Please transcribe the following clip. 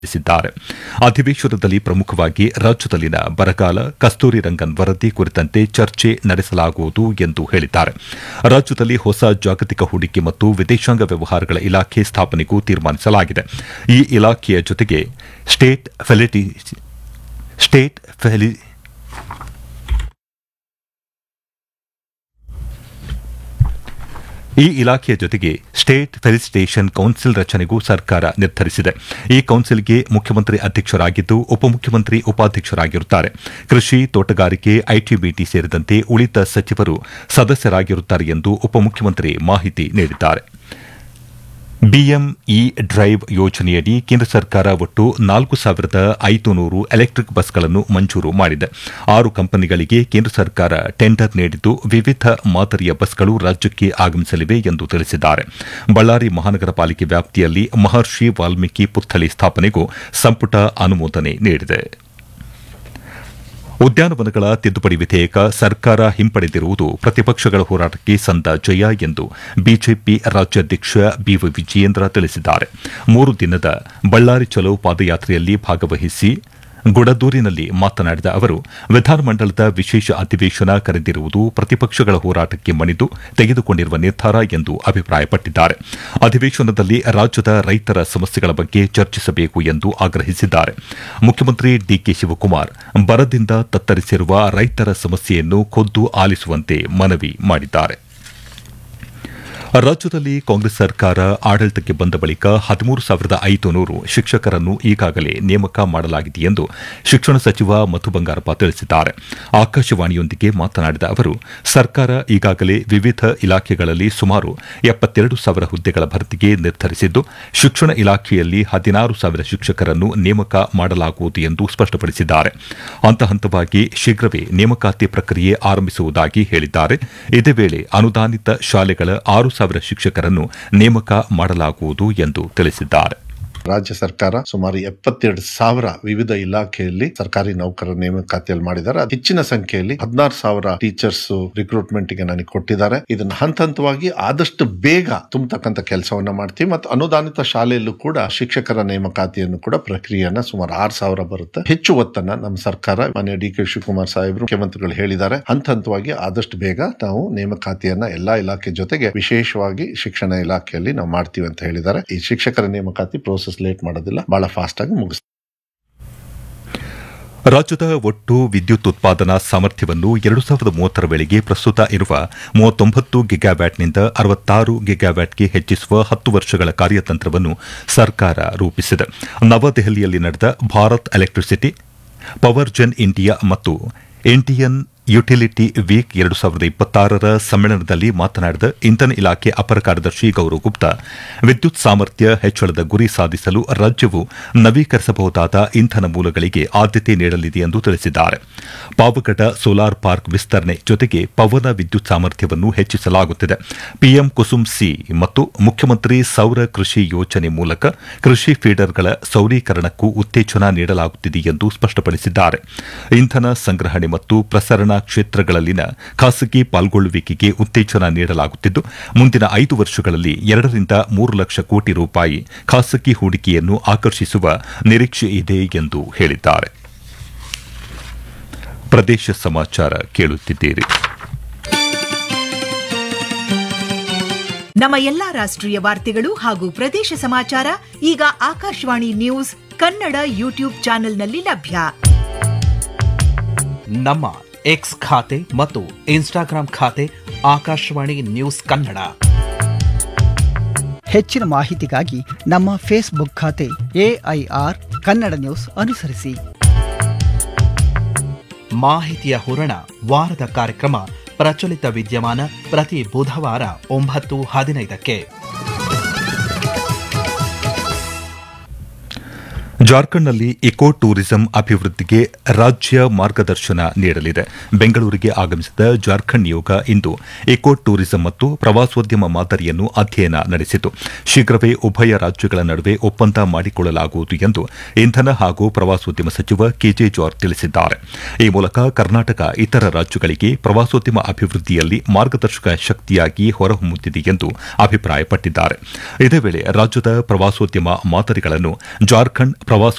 ತಿಳಿಸಿದ್ದಾರೆ ಅಧಿವೇಶನದಲ್ಲಿ ಪ್ರಮುಖವಾಗಿ ರಾಜ್ಯದಲ್ಲಿನ ಬರಗಾಲ ಕಸ್ತೂರಿ ರಂಗನ್ ವರದಿ ಕುರಿತಂತೆ ಚರ್ಚೆ ನಡೆಸಲಾಗುವುದು ಎಂದು ಹೇಳಿದ್ದಾರೆ ರಾಜ್ಯದಲ್ಲಿ ಹೊಸ ಜಾಗತಿಕ ಹೂಡಿಕೆ ಮತ್ತು ವಿದೇಶಾಂಗ ವ್ಯವಹಾರಗಳ ಇಲಾಖೆ ಸ್ಥಾಪನೆಗೂ ತೀರ್ಮಾನಿಸಲಾಗಿದೆ ಈ ಇಲಾಖೆಯ ಜೊತೆಗೆ ಸ್ಟೇಟ್ ಫೆಲಿಟಿ ಸ್ಟೇಟ್ ಫೆಲಿ ಈ ಇಲಾಖೆಯ ಜೊತೆಗೆ ಸ್ಟೇಟ್ ಫೆಲಿಸಿಟೇಷನ್ ಕೌನ್ಸಿಲ್ ರಚನೆಗೂ ಸರ್ಕಾರ ನಿರ್ಧರಿಸಿದೆ ಈ ಕೌನ್ಸಿಲ್ಗೆ ಮುಖ್ಯಮಂತ್ರಿ ಅಧ್ಯಕ್ಷರಾಗಿದ್ದು ಉಪಮುಖ್ಯಮಂತ್ರಿ ಉಪಾಧ್ಯಕ್ಷರಾಗಿರುತ್ತಾರೆ ಕೃಷಿ ತೋಟಗಾರಿಕೆ ಐಟಿಬಿಟಿ ಸೇರಿದಂತೆ ಉಳಿದ ಸಚಿವರು ಸದಸ್ಯರಾಗಿರುತ್ತಾರೆ ಎಂದು ಉಪಮುಖ್ಯಮಂತ್ರಿ ಮಾಹಿತಿ ನೀಡಿದ್ದಾರೆ ಬಿಎಂಇ ಡ್ರೈವ್ ಯೋಜನೆಯಡಿ ಕೇಂದ್ರ ಸರ್ಕಾರ ಒಟ್ಟು ನಾಲ್ಕು ಸಾವಿರದ ಐದು ನೂರು ಎಲೆಕ್ಟ್ರಿಕ್ ಬಸ್ಗಳನ್ನು ಮಂಜೂರು ಮಾಡಿದೆ ಆರು ಕಂಪನಿಗಳಿಗೆ ಕೇಂದ್ರ ಸರ್ಕಾರ ಟೆಂಡರ್ ನೀಡಿದ್ದು ವಿವಿಧ ಮಾದರಿಯ ಬಸ್ಗಳು ರಾಜ್ಯಕ್ಕೆ ಆಗಮಿಸಲಿವೆ ಎಂದು ತಿಳಿಸಿದ್ದಾರೆ ಬಳ್ಳಾರಿ ಮಹಾನಗರ ಪಾಲಿಕೆ ವ್ಯಾಪ್ತಿಯಲ್ಲಿ ಮಹರ್ಷಿ ವಾಲ್ಮೀಕಿ ಪುತ್ಥಳಿ ಸ್ಥಾಪನೆಗೂ ಸಂಪುಟ ಅನುಮೋದನೆ ನೀಡಿದೆ ಉದ್ಯಾನವನಗಳ ತಿದ್ದುಪಡಿ ವಿಧೇಯಕ ಸರ್ಕಾರ ಹಿಂಪಡೆದಿರುವುದು ಪ್ರತಿಪಕ್ಷಗಳ ಹೋರಾಟಕ್ಕೆ ಸಂದ ಜಯ ಎಂದು ಬಿಜೆಪಿ ರಾಜ್ಯಾಧ್ಯಕ್ಷ ಬಿವೈ ವಿಜಯೇಂದ್ರ ತಿಳಿಸಿದ್ದಾರೆ ಮೂರು ದಿನದ ಬಳ್ಳಾರಿ ಚಲೋ ಪಾದಯಾತ್ರೆಯಲ್ಲಿ ಭಾಗವಹಿಸಿ ಗುಡದೂರಿನಲ್ಲಿ ಮಾತನಾಡಿದ ಅವರು ವಿಧಾನಮಂಡಲದ ವಿಶೇಷ ಅಧಿವೇಶನ ಕರೆದಿರುವುದು ಪ್ರತಿಪಕ್ಷಗಳ ಹೋರಾಟಕ್ಕೆ ಮಣಿದು ತೆಗೆದುಕೊಂಡಿರುವ ನಿರ್ಧಾರ ಎಂದು ಅಭಿಪ್ರಾಯಪಟ್ಟಿದ್ದಾರೆ ಅಧಿವೇಶನದಲ್ಲಿ ರಾಜ್ಯದ ರೈತರ ಸಮಸ್ಯೆಗಳ ಬಗ್ಗೆ ಚರ್ಚಿಸಬೇಕು ಎಂದು ಆಗ್ರಹಿಸಿದ್ದಾರೆ ಮುಖ್ಯಮಂತ್ರಿ ಡಿಕೆ ಶಿವಕುಮಾರ್ ಬರದಿಂದ ತತ್ತರಿಸಿರುವ ರೈತರ ಸಮಸ್ಯೆಯನ್ನು ಖುದ್ದು ಆಲಿಸುವಂತೆ ಮನವಿ ಮಾಡಿದ್ದಾರೆ ರಾಜ್ಯದಲ್ಲಿ ಕಾಂಗ್ರೆಸ್ ಸರ್ಕಾರ ಆಡಳಿತಕ್ಕೆ ಬಂದ ಬಳಿಕ ಹದಿಮೂರು ಸಾವಿರದ ಐದು ನೂರು ಶಿಕ್ಷಕರನ್ನು ಈಗಾಗಲೇ ನೇಮಕ ಮಾಡಲಾಗಿದೆ ಎಂದು ಶಿಕ್ಷಣ ಸಚಿವ ಮಧು ಬಂಗಾರಪ್ಪ ತಿಳಿಸಿದ್ದಾರೆ ಆಕಾಶವಾಣಿಯೊಂದಿಗೆ ಮಾತನಾಡಿದ ಅವರು ಸರ್ಕಾರ ಈಗಾಗಲೇ ವಿವಿಧ ಇಲಾಖೆಗಳಲ್ಲಿ ಸುಮಾರು ಎಪ್ಪತ್ತೆರಡು ಸಾವಿರ ಹುದ್ದೆಗಳ ಭರ್ತಿಗೆ ನಿರ್ಧರಿಸಿದ್ದು ಶಿಕ್ಷಣ ಇಲಾಖೆಯಲ್ಲಿ ಹದಿನಾರು ಸಾವಿರ ಶಿಕ್ಷಕರನ್ನು ನೇಮಕ ಮಾಡಲಾಗುವುದು ಎಂದು ಸ್ಪಷ್ಟಪಡಿಸಿದ್ದಾರೆ ಹಂತ ಹಂತವಾಗಿ ಶೀಘ್ರವೇ ನೇಮಕಾತಿ ಪ್ರಕ್ರಿಯೆ ಆರಂಭಿಸುವುದಾಗಿ ಹೇಳಿದ್ದಾರೆ ಇದೇ ವೇಳೆ ಅನುದಾನಿತ ಶಾಲೆಗಳ ಆರು ಸಾವಿರ ಶಿಕ್ಷಕರನ್ನು ನೇಮಕ ಮಾಡಲಾಗುವುದು ಎಂದು ತಿಳಿಸಿದ್ದಾರೆ ರಾಜ್ಯ ಸರ್ಕಾರ ಸುಮಾರು ಎಪ್ಪತ್ತೆರಡು ಸಾವಿರ ವಿವಿಧ ಇಲಾಖೆಯಲ್ಲಿ ಸರ್ಕಾರಿ ನೌಕರರ ನೇಮಕಾತಿಯಲ್ಲಿ ಮಾಡಿದ್ದಾರೆ ಅದು ಹೆಚ್ಚಿನ ಸಂಖ್ಯೆಯಲ್ಲಿ ಹದಿನಾರು ಸಾವಿರ ಟೀಚರ್ಸ್ ರಿಕ್ರೂಟ್ಮೆಂಟ್ ಗೆ ನನಗೆ ಕೊಟ್ಟಿದ್ದಾರೆ ಇದನ್ನ ಹಂತ ಹಂತವಾಗಿ ಆದಷ್ಟು ಬೇಗ ತುಂಬತಕ್ಕಂತ ಕೆಲಸವನ್ನ ಮಾಡ್ತೀವಿ ಮತ್ತು ಅನುದಾನಿತ ಶಾಲೆಯಲ್ಲೂ ಕೂಡ ಶಿಕ್ಷಕರ ನೇಮಕಾತಿಯನ್ನು ಕೂಡ ಪ್ರಕ್ರಿಯೆಯನ್ನ ಸುಮಾರು ಆರು ಸಾವಿರ ಬರುತ್ತೆ ಹೆಚ್ಚು ಒತ್ತನ್ನ ನಮ್ಮ ಸರ್ಕಾರ ಮಾನ್ಯ ಡಿ ಕೆ ಶಿವಕುಮಾರ್ ಸಾಹೇಬರು ಮುಖ್ಯಮಂತ್ರಿಗಳು ಹೇಳಿದ್ದಾರೆ ಹಂತ ಹಂತವಾಗಿ ಆದಷ್ಟು ಬೇಗ ನಾವು ನೇಮಕಾತಿಯನ್ನ ಎಲ್ಲಾ ಇಲಾಖೆ ಜೊತೆಗೆ ವಿಶೇಷವಾಗಿ ಶಿಕ್ಷಣ ಇಲಾಖೆಯಲ್ಲಿ ನಾವು ಮಾಡ್ತೀವಿ ಅಂತ ಹೇಳಿದ್ದಾರೆ ಈ ಶಿಕ್ಷಕರ ನೇಮಕಾತಿ ಪ್ರೋಸೆಸ್ ಲೇಟ್ ಮಾಡೋದಿಲ್ಲ ಬಹಳ ಫಾಸ್ಟ್ ಆಗಿ ಮುಗಿಸ್ತೀವಿ ರಾಜ್ಯದ ಒಟ್ಟು ವಿದ್ಯುತ್ ಉತ್ಪಾದನಾ ಸಾಮರ್ಥ್ಯವನ್ನು ಎರಡು ಸಾವಿರದ ಮೂವತ್ತರ ವೇಳೆಗೆ ಪ್ರಸ್ತುತ ಇರುವ ಮೂವತ್ತೊಂಬತ್ತು ಗಿಗಾವ್ಯಾಟ್ನಿಂದ ಅರವತ್ತಾರು ಗಿಗಾವ್ಯಾಟ್ಗೆ ಹೆಚ್ಚಿಸುವ ಹತ್ತು ವರ್ಷಗಳ ಕಾರ್ಯತಂತ್ರವನ್ನು ಸರ್ಕಾರ ರೂಪಿಸಿದೆ ನವದೆಹಲಿಯಲ್ಲಿ ನಡೆದ Bharat electricity power gen India ಮತ್ತು ಇಂಡಿಯನ್ ಯುಟಿಲಿಟಿ ವೀಕ್ ಎರಡು ಸಾವಿರದ ಇಪ್ಪತ್ತಾರರ ಸಮ್ಮೇಳನದಲ್ಲಿ ಮಾತನಾಡಿದ ಇಂಧನ ಇಲಾಖೆ ಅಪರ ಕಾರ್ಯದರ್ಶಿ ಗೌರವ್ ಗುಪ್ತಾ ವಿದ್ಯುತ್ ಸಾಮರ್ಥ್ಯ ಹೆಚ್ಚಳದ ಗುರಿ ಸಾಧಿಸಲು ರಾಜ್ಯವು ನವೀಕರಿಸಬಹುದಾದ ಇಂಧನ ಮೂಲಗಳಿಗೆ ಆದ್ಯತೆ ನೀಡಲಿದೆ ಎಂದು ತಿಳಿಸಿದ್ದಾರೆ ಪಾವಗಡ ಸೋಲಾರ್ ಪಾರ್ಕ್ ವಿಸ್ತರಣೆ ಜೊತೆಗೆ ಪವನ ವಿದ್ಯುತ್ ಸಾಮರ್ಥ್ಯವನ್ನು ಹೆಚ್ಚಿಸಲಾಗುತ್ತಿದೆ ಪಿಎಂ ಕುಸುಮ್ ಸಿ ಮತ್ತು ಮುಖ್ಯಮಂತ್ರಿ ಸೌರ ಕೃಷಿ ಯೋಜನೆ ಮೂಲಕ ಕೃಷಿ ಫೀಡರ್ಗಳ ಸೌರೀಕರಣಕ್ಕೂ ಉತ್ತೇಜನ ನೀಡಲಾಗುತ್ತಿದೆ ಎಂದು ಸ್ಪಷ್ಟಪಡಿಸಿದ್ದಾರೆ ಇಂಧನ ಸಂಗ್ರಹಣೆ ಮತ್ತು ಪ್ರಸರಣ ಕ್ಷೇತ್ರಗಳಲ್ಲಿನ ಖಾಸಗಿ ಪಾಲ್ಗೊಳ್ಳುವಿಕೆಗೆ ಉತ್ತೇಜನ ನೀಡಲಾಗುತ್ತಿದ್ದು ಮುಂದಿನ ಐದು ವರ್ಷಗಳಲ್ಲಿ ಎರಡರಿಂದ ಮೂರು ಲಕ್ಷ ಕೋಟಿ ರೂಪಾಯಿ ಖಾಸಗಿ ಹೂಡಿಕೆಯನ್ನು ಆಕರ್ಷಿಸುವ ನಿರೀಕ್ಷೆ ಇದೆ ಎಂದು ಹೇಳಿದ್ದಾರೆ ಪ್ರದೇಶ ಸಮಾಚಾರ ಕೇಳುತ್ತಿದ್ದೀರಿ ನಮ್ಮ ಎಲ್ಲಾ ರಾಷ್ಟ್ರೀಯ ವಾರ್ತೆಗಳು ಹಾಗೂ ಪ್ರದೇಶ ಸಮಾಚಾರ ಈಗ ಆಕಾಶವಾಣಿ ನ್ಯೂಸ್ ಕನ್ನಡ ಯೂಟ್ಯೂಬ್ ಚಾನೆಲ್ನಲ್ಲಿ ಲಭ್ಯ ನಮ್ಮ ಎಕ್ಸ್ ಖಾತೆ ಮತ್ತು ಇನ್ಸ್ಟಾಗ್ರಾಂ ಖಾತೆ ಆಕಾಶವಾಣಿ ನ್ಯೂಸ್ ಕನ್ನಡ ಹೆಚ್ಚಿನ ಮಾಹಿತಿಗಾಗಿ ನಮ್ಮ ಫೇಸ್ಬುಕ್ ಖಾತೆ ಎಐಆರ್ ಕನ್ನಡ ನ್ಯೂಸ್ ಅನುಸರಿಸಿ ಮಾಹಿತಿಯ ಹೂರಣ ವಾರದ ಕಾರ್ಯಕ್ರಮ ಪ್ರಚಲಿತ ವಿದ್ಯಮಾನ ಪ್ರತಿ ಬುಧವಾರ ಒಂಬತ್ತು ಹದಿನೈದಕ್ಕೆ ಜಾರ್ಖಂಡ್ನಲ್ಲಿ ಇಕೋ ಟೂರಿಸಂ ಅಭಿವೃದ್ಧಿಗೆ ರಾಜ್ಯ ಮಾರ್ಗದರ್ಶನ ನೀಡಲಿದೆ ಬೆಂಗಳೂರಿಗೆ ಆಗಮಿಸಿದ ಜಾರ್ಖಂಡ್ ನಿಯೋಗ ಇಂದು ಇಕೋ ಟೂರಿಸಂ ಮತ್ತು ಪ್ರವಾಸೋದ್ಯಮ ಮಾದರಿಯನ್ನು ಅಧ್ಯಯನ ನಡೆಸಿತು ಶೀಘ್ರವೇ ಉಭಯ ರಾಜ್ಯಗಳ ನಡುವೆ ಒಪ್ಪಂದ ಮಾಡಿಕೊಳ್ಳಲಾಗುವುದು ಎಂದು ಇಂಧನ ಹಾಗೂ ಪ್ರವಾಸೋದ್ಯಮ ಸಚಿವ ಕೆಜೆ ಜಾರ್ಜ್ ತಿಳಿಸಿದ್ದಾರೆ ಈ ಮೂಲಕ ಕರ್ನಾಟಕ ಇತರ ರಾಜ್ಯಗಳಿಗೆ ಪ್ರವಾಸೋದ್ಯಮ ಅಭಿವೃದ್ಧಿಯಲ್ಲಿ ಮಾರ್ಗದರ್ಶಕ ಶಕ್ತಿಯಾಗಿ ಹೊರಹೊಮ್ಮುತ್ತಿದೆ ಎಂದು ಅಭಿಪ್ರಾಯಪಟ್ಟಿದ್ದಾರೆ ಇದೇ ವೇಳೆ ರಾಜ್ಯದ ಪ್ರವಾಸೋದ್ಯಮ ಮಾದರಿಗಳನ್ನು ಜಾರ್ಖಂಡ್ ಪ್ರವಾಸ